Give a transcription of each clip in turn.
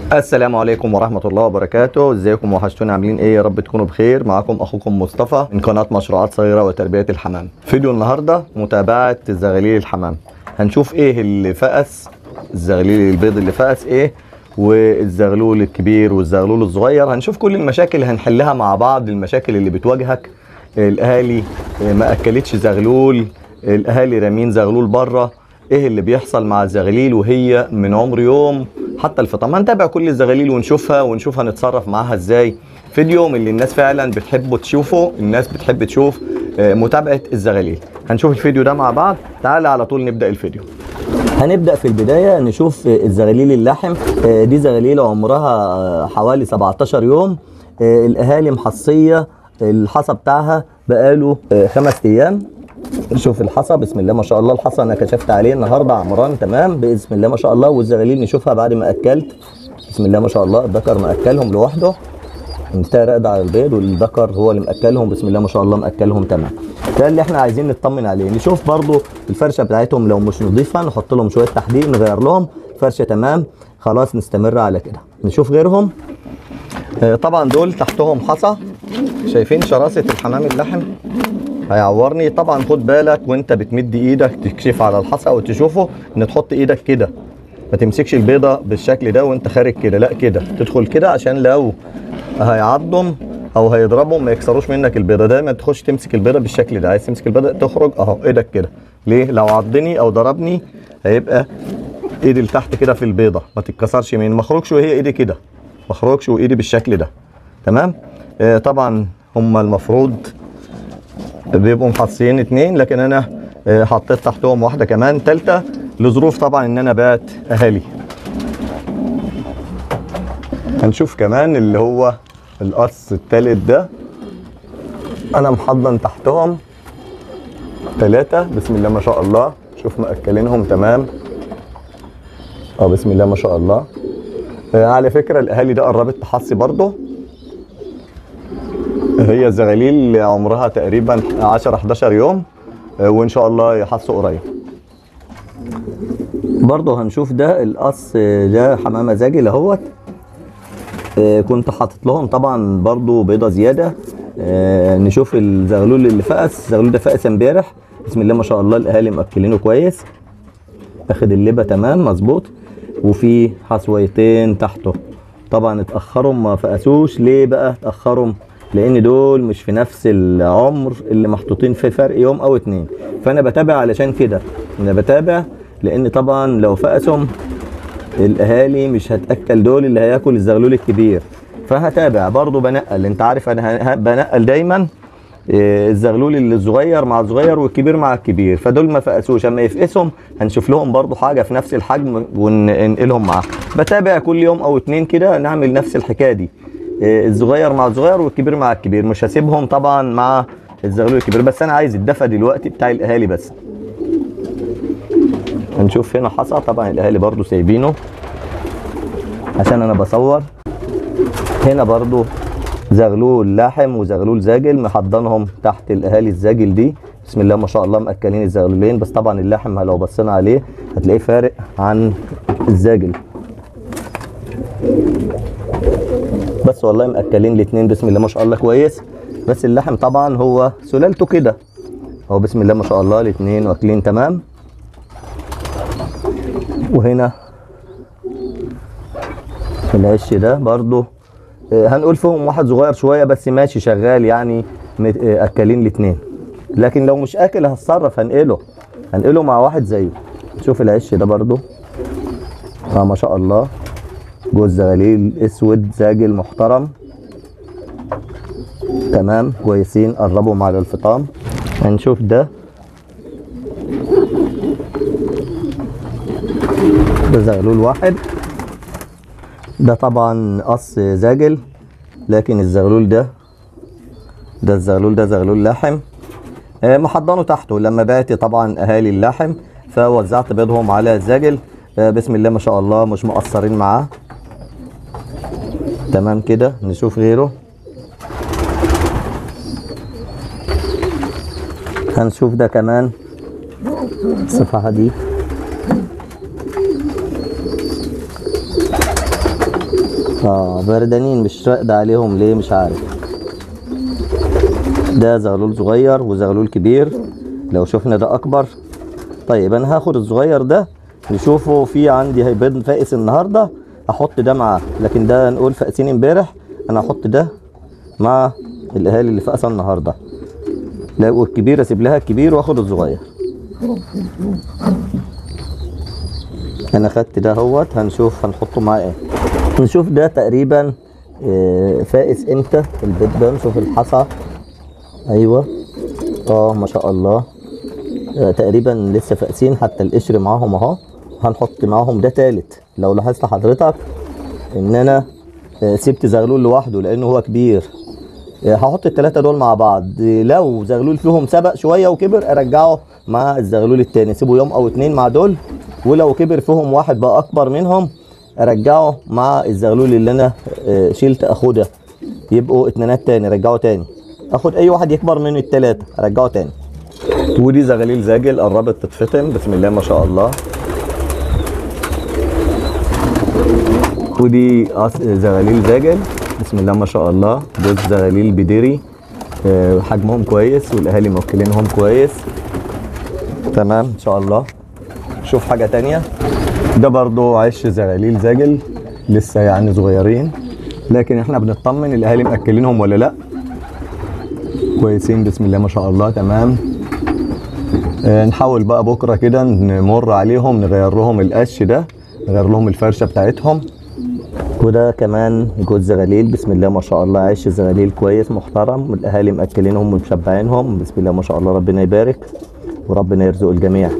السلام عليكم ورحمة الله وبركاته ازيكم وحشتونا عاملين ايه يا رب تكونوا بخير معاكم اخوكم مصطفى من قناة مشروعات صغيرة وتربية الحمام فيديو النهاردة متابعة زغاليل الحمام هنشوف ايه اللي فقس الزغليل البيض اللي فقس ايه والزغلول الكبير والزغلول الصغير هنشوف كل المشاكل هنحلها مع بعض المشاكل اللي بتواجهك الاهالي ما اكلتش زغلول الاهالي رامين زغلول بره ايه اللي بيحصل مع الزغاليل وهي من عمر يوم حتى الفطام هنتابع كل الزغاليل ونشوفها ونشوف هنتصرف معاها ازاي فيديو من اللي الناس فعلا بتحبه تشوفه الناس بتحب تشوف آه، متابعة الزغاليل هنشوف الفيديو ده مع بعض تعالى على طول نبدأ الفيديو هنبدأ في البداية نشوف آه، الزغاليل اللحم آه، دي زغاليل عمرها آه، حوالي 17 يوم آه، الأهالي محصية الحصى بتاعها بقاله آه، خمس أيام نشوف الحصى بسم الله ما شاء الله الحصى انا كشفت عليه النهارده عمران تمام بسم الله ما شاء الله والزغاليل نشوفها بعد ما اكلت بسم الله ما شاء الله الذكر مأكلهم لوحده انتهى راقد على البيض والذكر هو اللي مأكلهم بسم الله ما شاء الله مأكلهم تمام ده اللي احنا عايزين نطمن عليه نشوف برضو الفرشه بتاعتهم لو مش نظيفه نحط لهم شويه تحديق نغير لهم فرشه تمام خلاص نستمر على كده نشوف غيرهم آه، طبعا دول تحتهم حصى شايفين شراسه الحمام اللحم هيعورني طبعا خد بالك وانت بتمد ايدك تكشف على الحصى وتشوفه ان تحط ايدك كده ما تمسكش البيضه بالشكل ده وانت خارج كده لا كده تدخل كده عشان لو هيعضهم او هيضربهم ما يكسروش منك البيضه دايما تخش تمسك البيضه بالشكل ده عايز تمسك البيضه تخرج اهو ايدك كده ليه لو عضني او ضربني هيبقى ايدي لتحت كده في البيضه ما تتكسرش مني ما اخرجش وهي ايدي كده ما اخرجش وايدي بالشكل ده تمام آه طبعا هم المفروض بيبقوا محصيين اتنين لكن انا آه، حطيت تحتهم واحده كمان تالته لظروف طبعا ان انا بات اهالي هنشوف كمان اللي هو القص التالت ده انا محضن تحتهم ثلاثة بسم الله ما شاء الله شوف مأكلينهم تمام اه بسم الله ما شاء الله آه على فكرة الاهالي ده قربت تحصي برضه هي الزغاليل عمرها تقريبا 10 11 يوم آه، وان شاء الله يحصوا قريب برضه هنشوف ده القص آه، ده حمامه زاجل اهوت آه، كنت حاطط لهم طبعا برضه بيضه زياده آه، نشوف الزغلول اللي فقس الزغلول ده فقس امبارح بسم الله ما شاء الله الاهالي مأكلينه كويس اخد اللبه تمام مظبوط وفي حصويتين تحته طبعا اتاخروا ما فقسوش ليه بقى اتاخروا لان دول مش في نفس العمر اللي محطوطين في فرق يوم او اتنين فانا بتابع علشان كده انا بتابع لان طبعا لو فقسهم الاهالي مش هتاكل دول اللي هياكل الزغلول الكبير فهتابع برضو بنقل انت عارف انا ه- بنقل دايما إيه، الزغلول اللي الصغير مع الصغير والكبير مع الكبير فدول ما فقسوش اما يفقسهم هنشوف لهم برضو حاجه في نفس الحجم وننقلهم معاه بتابع كل يوم او اتنين كده نعمل نفس الحكايه دي إيه، الصغير مع الصغير والكبير مع الكبير مش هسيبهم طبعا مع الزغلول الكبير بس انا عايز الدفى دلوقتي بتاع الاهالي بس هنشوف هنا حصى طبعا الاهالي برضو سايبينه عشان انا بصور هنا برضو زغلول لاحم وزغلول زاجل محضنهم تحت الاهالي الزاجل دي بسم الله ما شاء الله مأكلين الزغلولين بس طبعا اللحم لو بصينا عليه هتلاقيه فارق عن الزاجل بس والله مأكلين الاتنين بسم الله ما شاء الله كويس بس اللحم طبعا هو سلالته كده هو بسم الله ما شاء الله الاتنين واكلين تمام وهنا العش ده برضو آه، هنقول فيهم واحد صغير شويه بس ماشي شغال يعني مت- آه، اكلين الاتنين لكن لو مش اكل هتصرف هنقله هنقله مع واحد زيه شوف العش ده برضو اه ما شاء الله جوز زغاليل اسود زاجل محترم تمام كويسين قربهم على الفطام هنشوف ده ده زغلول واحد ده طبعا قص زاجل لكن الزغلول ده ده الزغلول ده زغلول لحم آه، محضنه تحته لما بعت طبعا اهالي اللحم فوزعت بيضهم على الزاجل آه، بسم الله ما شاء الله مش مقصرين معاه تمام كده نشوف غيره هنشوف ده كمان الصفحة دي اه بردانين مش راقدة عليهم ليه مش عارف ده زغلول صغير وزغلول كبير لو شفنا ده اكبر طيب انا هاخد الصغير ده نشوفه في عندي هيبيض فائس النهارده احط ده معاه لكن ده نقول فائسين امبارح انا هحط ده مع الاهالي اللي فائسه النهارده لو الكبير اسيب لها الكبير واخد الصغير انا خدت ده اهوت هنشوف هنحطه معاه ايه نشوف ده تقريبا آه، فائس امتى البيض ده نشوف الحصى ايوه اه ما شاء الله آه، تقريبا لسه فاقسين حتى القشر معاهم اهو هنحط معاهم ده تالت لو لاحظت حضرتك ان انا آه، سبت زغلول لوحده لانه هو كبير آه، هحط التلاتة دول مع بعض آه، لو زغلول فيهم سبق شوية وكبر ارجعه مع الزغلول التاني سيبه يوم او اتنين مع دول ولو كبر فيهم واحد بقى اكبر منهم ارجعه مع الزغلول اللي انا آه، شلت اخده يبقوا اتنينات تاني رجعه تاني اخد اي واحد يكبر من التلاتة ارجعه تاني ودي زغاليل زاجل قربت تتفطم بسم الله ما شاء الله ودي أص- زغاليل زاجل بسم الله ما شاء الله دول زغاليل بديري آه، حجمهم كويس والاهالي موكلينهم كويس تمام ان شاء الله شوف حاجه تانية ده برضو عش زغاليل زاجل لسه يعني صغيرين لكن احنا بنطمن الاهالي مأكلينهم ولا لا كويسين بسم الله ما شاء الله تمام آه، نحاول بقى بكره كده نمر عليهم نغير لهم القش ده نغير لهم الفرشه بتاعتهم وده كمان جوز زغاليل بسم الله ما شاء الله عيش زغاليل كويس محترم الاهالي مأكلينهم ومشبعينهم بسم الله ما شاء الله ربنا يبارك وربنا يرزق الجميع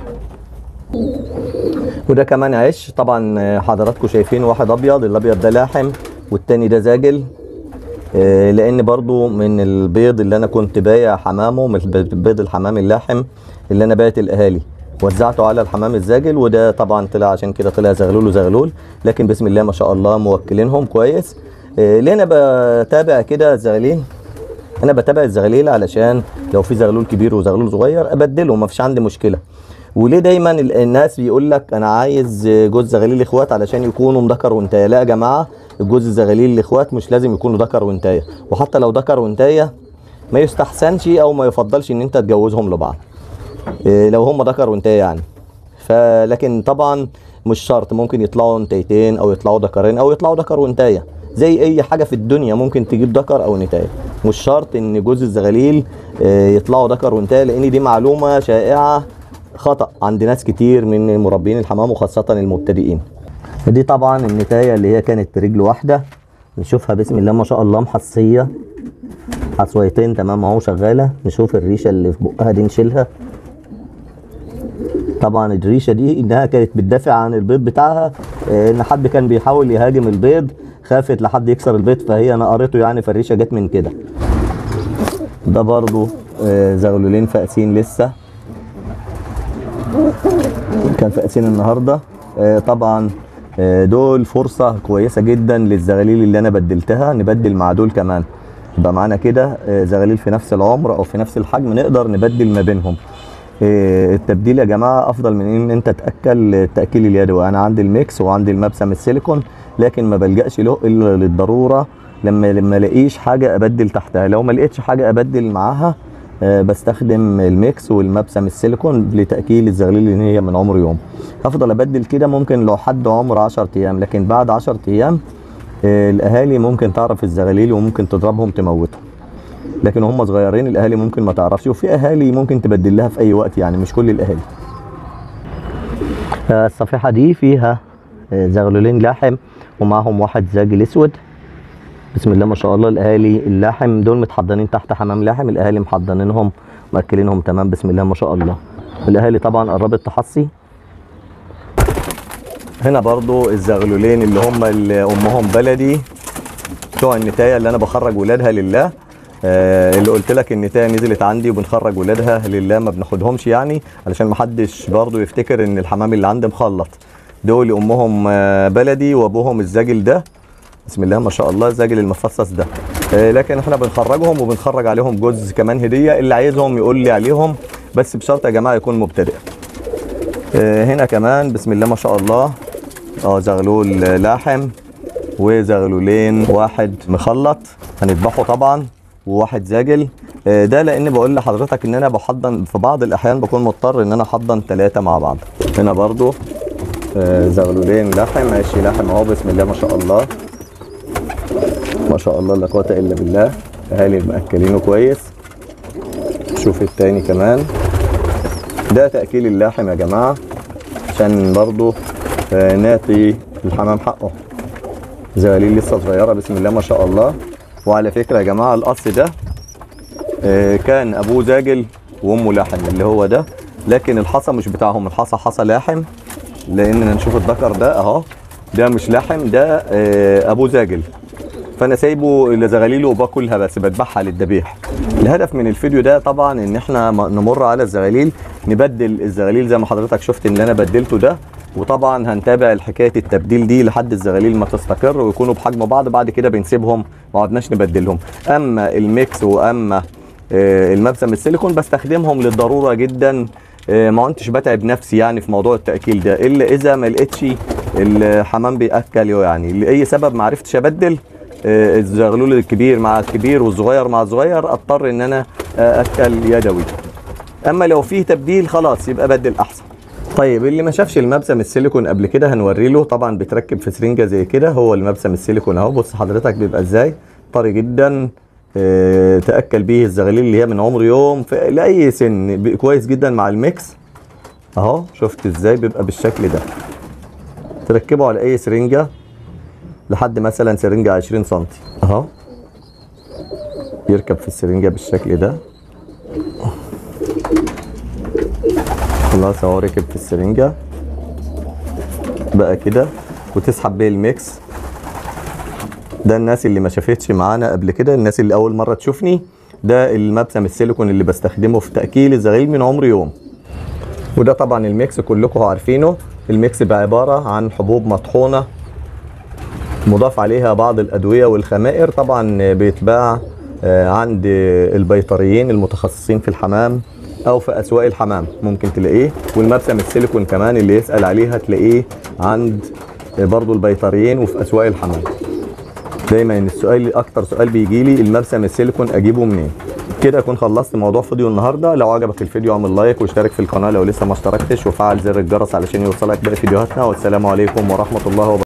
وده كمان عيش طبعا آه، حضراتكم شايفين واحد ابيض الابيض ده لاحم والتاني ده زاجل آه، لان برضو من البيض اللي انا كنت بايع حمامه من الب- بيض الحمام اللاحم اللي انا بايت الاهالي وزعته على الحمام الزاجل وده طبعا طلع عشان كده طلع زغلول وزغلول لكن بسم الله ما شاء الله موكلينهم كويس آه، ليه انا بتابع كده الزغاليل انا بتابع الزغاليل علشان لو في زغلول كبير وزغلول صغير ابدله ما فيش عندي مشكله وليه دايما ال- الناس بيقول لك انا عايز جوز زغاليل اخوات علشان يكونوا ذكر وانتايه لا يا جماعه الجوز الزغاليل الاخوات مش لازم يكونوا ذكر وانتايه وحتى لو ذكر وانتايه ما يستحسنش او ما يفضلش ان انت تجوزهم لبعض إيه، لو هم ذكر وانتايه يعني فلكن طبعا مش شرط ممكن يطلعوا انتايتين او يطلعوا ذكرين او يطلعوا ذكر وانتايه زي اي حاجه في الدنيا ممكن تجيب ذكر او نتايه مش شرط ان جوز الزغاليل آه، يطلعوا ذكر وانتايه لان دي معلومه شائعه خطا عند ناس كتير من مربين الحمام وخاصه المبتدئين دي طبعا النتايه اللي هي كانت برجل واحده نشوفها بسم الله ما شاء الله محصيه حصويتين تمام اهو شغاله نشوف الريشه اللي في بقها دي نشيلها طبعا الريشه دي انها كانت بتدافع عن البيض بتاعها آه، ان حد كان بيحاول يهاجم البيض خافت لحد يكسر البيض فهي نقرته يعني فالريشه جت من كده ده برضو آه، زغلولين فاقسين لسه كان فاقسين النهارده آه، طبعا آه، دول فرصه كويسه جدا للزغاليل اللي انا بدلتها نبدل مع دول كمان يبقى معانا كده آه، زغاليل في نفس العمر او في نفس الحجم نقدر نبدل ما بينهم آه، التبديل يا جماعه افضل من ان انت تاكل التاكيل اليدوي انا عندي الميكس وعندي المبسم السيليكون لكن ما بلجاش له الا للضروره لما لما الاقيش حاجه ابدل تحتها لو ما لقيتش حاجه ابدل معاها آه، بستخدم الميكس والمبسم السيليكون لتاكيل الزغليل اللي هي من عمر يوم هفضل ابدل كده ممكن لو حد عمر 10 ايام لكن بعد 10 ايام آه، الاهالي ممكن تعرف الزغاليل وممكن تضربهم تموتهم لكن هم صغيرين الاهالي ممكن ما تعرفش وفي اهالي ممكن تبدل لها في اي وقت يعني مش كل الاهالي آه، الصفيحه دي فيها آه، زغلولين لاحم ومعهم واحد زاجل اسود بسم الله ما شاء الله الاهالي اللاحم دول متحضنين تحت حمام لاحم الاهالي محضنينهم مأكلينهم تمام بسم الله ما شاء الله الاهالي طبعا قربت تحصي هنا برضو الزغلولين اللي هم اللي امهم بلدي بتوع النتايه اللي انا بخرج ولادها لله آه اللي قلت لك النتايه نزلت عندي وبنخرج ولادها لله ما بناخدهمش يعني علشان ما حدش برضو يفتكر ان الحمام اللي عندي مخلط دول امهم آه بلدي وابوهم الزاجل ده بسم الله ما شاء الله الزاجل المفصص ده آه لكن احنا بنخرجهم وبنخرج عليهم جزء كمان هديه اللي عايزهم يقول لي عليهم بس بشرط يا جماعه يكون مبتدئ آه هنا كمان بسم الله ما شاء الله اه زغلول لاحم وزغلولين واحد مخلط هنذبحه طبعا وواحد زاجل آه، ده لان بقول لحضرتك ان انا بحضن في بعض الاحيان بكون مضطر ان انا احضن ثلاثه مع بعض هنا برضو آه، زغلولين لحم ماشي لحم اهو بسم الله ما شاء الله ما شاء الله لا قوه الا بالله اهالي مأكلينه كويس شوف التاني كمان ده تأكيل اللحم يا جماعة عشان برضو آه، نعطي الحمام حقه زغاليل لسه صغيرة بسم الله ما شاء الله وعلى فكرة يا جماعة القص ده آه، كان أبوه زاجل وأمه لاحم اللي هو ده لكن الحصى مش بتاعهم الحصى حصى لاحم لأن نشوف الذكر ده أهو ده مش لاحم ده آه، أبوه زاجل فانا سايبه لزغاليله وباكلها بس بذبحها للذبيح الهدف من الفيديو ده طبعا ان احنا م- نمر على الزغاليل نبدل الزغاليل زي ما حضرتك شفت ان انا بدلته ده وطبعا هنتابع حكايه التبديل دي لحد الزغاليل ما تستقر ويكونوا بحجم بعض بعد كده بنسيبهم ما عدناش نبدلهم اما الميكس واما آه، المبسم السيليكون بستخدمهم للضروره جدا آه، ما كنتش بتعب نفسي يعني في موضوع التاكيل ده الا اذا ما لقيتش الحمام بياكل يعني لاي سبب ما عرفتش ابدل آه، الزغلول الكبير مع الكبير والصغير مع الصغير اضطر ان انا آه، اكل يدوي اما لو فيه تبديل خلاص يبقى بدل احسن طيب اللي ما شافش المبسم السيليكون قبل كده هنوري له طبعا بيتركب في سرنجه زي كده هو المبسم السيليكون اهو بص حضرتك بيبقى ازاي طري جدا آه، تاكل بيه الزغاليل اللي هي من عمر يوم في لاي سن بي- كويس جدا مع الميكس اهو شفت ازاي بيبقى بالشكل ده تركبه على اي سرنجه لحد مثلا سرنجة 20 سم اهو يركب في السرنجة بالشكل ده خلاص اهو ركب في السرنجة بقى كده وتسحب بيه الميكس ده الناس اللي ما شافتش معانا قبل كده الناس اللي اول مرة تشوفني ده المبسم السيليكون اللي بستخدمه في تأكيل الزغاليل من عمر يوم وده طبعا الميكس كلكم عارفينه الميكس بعبارة عن حبوب مطحونة مضاف عليها بعض الادويه والخمائر طبعا بيتباع آه، عند البيطريين المتخصصين في الحمام او في اسواق الحمام ممكن تلاقيه والمبسم السيليكون كمان اللي يسال عليها تلاقيه عند آه، برضو البيطريين وفي اسواق الحمام دايما السؤال اكتر سؤال بيجي لي المبسم السيليكون اجيبه منين كده اكون خلصت موضوع فيديو النهارده لو عجبك الفيديو اعمل لايك واشترك في القناه لو لسه ما اشتركتش وفعل زر الجرس علشان يوصلك باقي فيديوهاتنا والسلام عليكم ورحمه الله وبركاته